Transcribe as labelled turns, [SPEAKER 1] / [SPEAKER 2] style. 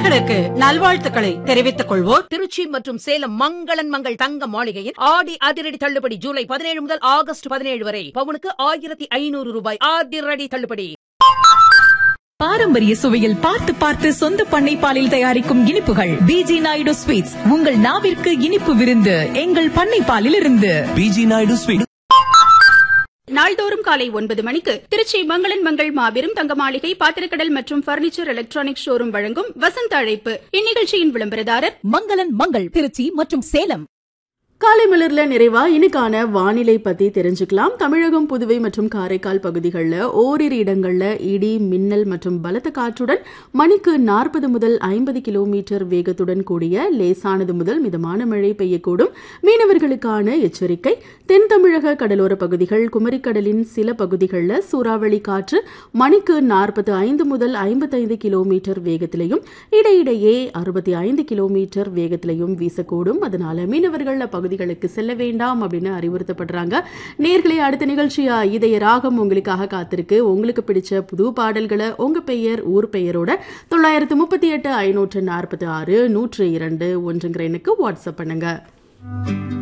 [SPEAKER 1] நேயர்களுக்கு நல்வாழ்த்துக்களை தெரிவித்துக் கொள்வோர்
[SPEAKER 2] திருச்சி மற்றும் சேலம் மங்களன் மங்கள் தங்க மாளிகையின் ஆடி அதிரடி தள்ளுபடி ஜூலை பதினேழு முதல் ஆகஸ்ட் பதினேழு வரை பவுனுக்கு ஆயிரத்தி ஐநூறு ரூபாய் அதிரடி தள்ளுபடி
[SPEAKER 3] பாரம்பரிய சுவையில் பார்த்து பார்த்து சொந்த பண்ணை பாலில் தயாரிக்கும் இனிப்புகள் பிஜி நாயுடு ஸ்வீட்ஸ் உங்கள் நாவிற்கு இனிப்பு விருந்து எங்கள் பண்ணை பாலில் இருந்து
[SPEAKER 4] பிஜி நாயுடு ஸ்வீட்
[SPEAKER 5] நாள்தோறும் காலை ஒன்பது மணிக்கு திருச்சி மங்களன் மங்கள் மாபெரும் தங்க மாளிகை பாத்திரக்கடல் மற்றும் பர்னிச்சர் எலக்ட்ரானிக் ஷோரூம் வழங்கும் வசந்த அழைப்பு இந்நிகழ்ச்சியின் விளம்பரதாரர்
[SPEAKER 3] மங்களன் மங்கள் திருச்சி மற்றும் சேலம்
[SPEAKER 6] காலை மலர்ல நிறைவா இன்னைக்கான வானிலை பத்தி தெரிஞ்சுக்கலாம் தமிழகம் புதுவை மற்றும் காரைக்கால் பகுதிகளில் ஓரிரு இடங்கள்ல இடி மின்னல் மற்றும் பலத்த காற்றுடன் மணிக்கு நாற்பது முதல் ஐம்பது கிலோமீட்டர் வேகத்துடன் கூடிய லேசானது முதல் மிதமான மழை பெய்யக்கூடும் மீனவர்களுக்கான எச்சரிக்கை தென் தமிழக கடலோர பகுதிகள் குமரிக்கடலின் சில பகுதிகளில் சூறாவளி காற்று மணிக்கு நாற்பது ஐந்து முதல் ஐம்பத்தைந்து கிலோமீட்டர் வேகத்திலையும் இடையிடையே அறுபத்தி ஐந்து கிலோமீட்டர் வேகத்திலையும் வீசக்கூடும் அதனால மீனவர்கள் பகுதிகளுக்கு செல்ல வேண்டாம் அப்படின்னு அறிவுறுத்தப்படுறாங்க நேர்களே அடுத்த நிகழ்ச்சியா இதய ராகம் உங்களுக்காக காத்திருக்கு உங்களுக்கு பிடிச்ச புது பாடல்களை உங்க பெயர் ஊர் பெயரோட தொள்ளாயிரத்து முப்பத்தி எட்டு ஐநூற்று நாற்பத்தி ஆறு நூற்று இரண்டு ஒன்றுங்கிற எண்ணுக்கு வாட்ஸ்அப் பண்ணுங்க